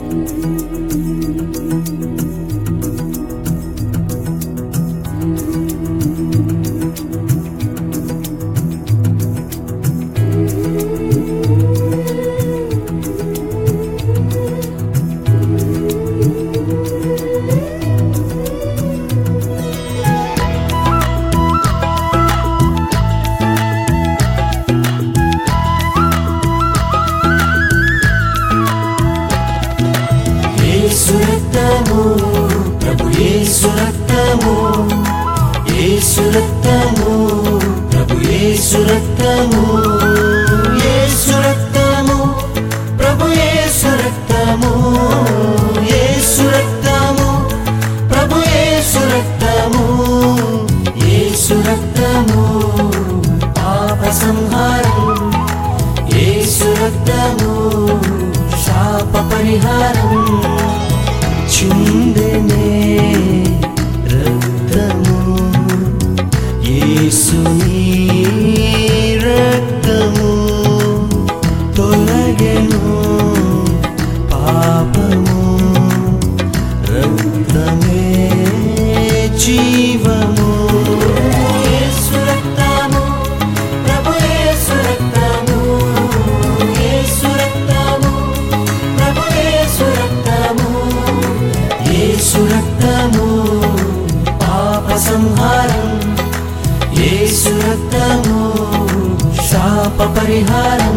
యేసు రక్తము ప్రభు యేసు రక్తము యేసు రక్తము ప్రభు యేసు రక్తము యేసు రక్తము ప్రభు యేసు రక్తము యేసు రక్తము ప్రభు యేసు రక్తము యేసు రక్తము పాప సంహారం యేసు రక్తము శాప పరిహారం చిందనే రక్తము యేసుని రక్తము తొలగెను పాపము రక్తమే జీవము యేసు రక్తము ప్రభు యేసు రక్తము యేసు రక్తము ప్రభు యేసు రక్తము యేసు రక్తము పాప సంహారం యేసు రక్తము శాప పరిహారం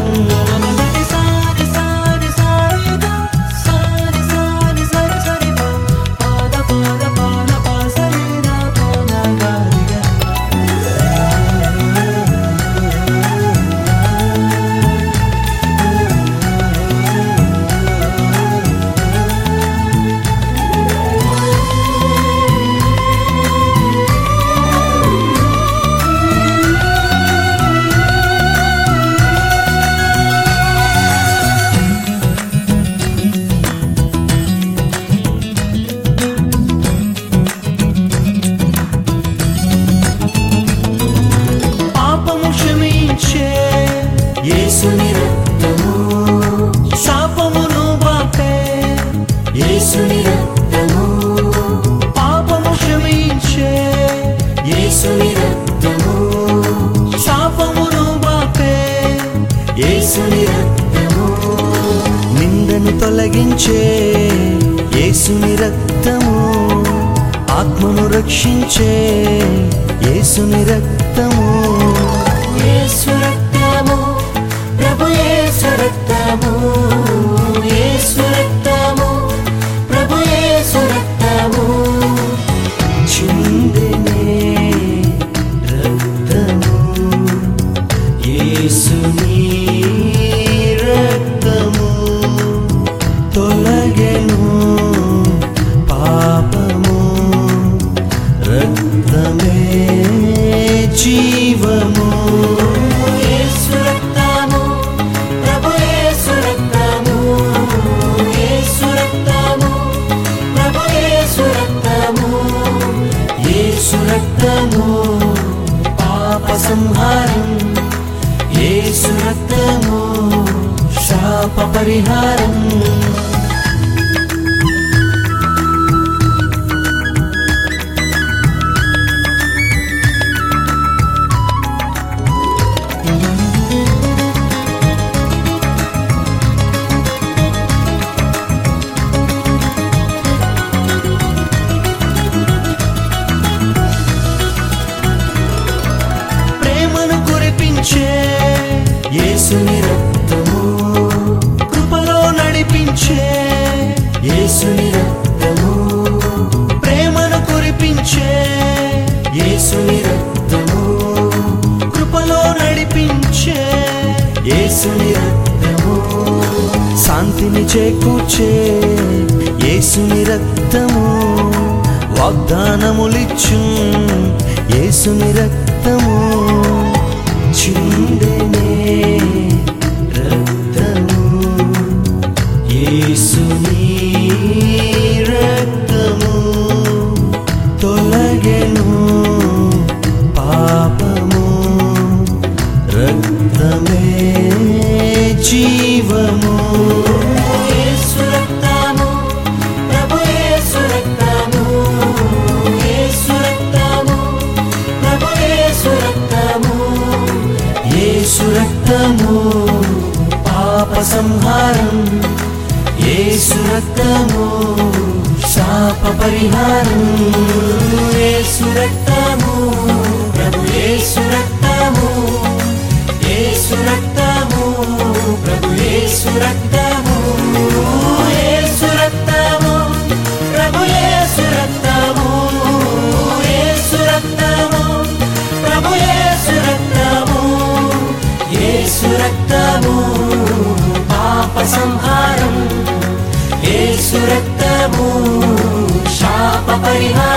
పాపము క్షమించే యేసుని రక్తము శాపమును బాపే యేసుని రక్తము పాపము క్షమించే యేసుని రక్తము శాపమును బాపే యేసుని రక్తము నిందను తొలగించే యేసుని రక్తము ఆత్మను రక్షించే యేసుని రక్తము యేసు రక్తము ప్రభు యేసు రక్తము యేసు రక్తము ప్రభు యేసు రక్తము చిందనే రక్తము యేసుని రక్తము తొలగెను పాపము రక్తమే జీవము యేసు రక్తము ప్రభు యేసు రక్తము యేసు రక్తము ప్రభు యేసు రక్తము యేసు రక్తము పాప సంహారం యేసు రక్తము శాప పరిహారం ప్రేమను కురిపించే యేసుని రక్తము కృపలో నడిపించే యేసుని రక్తము ప్రేమను కురిపించే యేసుని రక్తము కృపలో నడిపించే యేసుని రక్తము శాంతిని చేకూర్చే యేసుని రక్తము వాగ్దానములిచ్చు యేసుని రక్తము చిందనే రక్తము యేసుని రక్తము తొలగెను పాపము రక్తమే జీవము యేసు రక్తము సంహారం యేసు రక్తము శాప పరిహారం యేసు రక్తము ప్రభు యేసు రక్తము యేసు రక్తము ప్రభు యేసు రక్తము యేసు రక్తము ప్రభు యేసు రక్తము యేసు రక్తము ప్రభు యేసు రక్తము యేసు రక్తము పాప సంహారం యేసు రక్తము శాప పరిహారం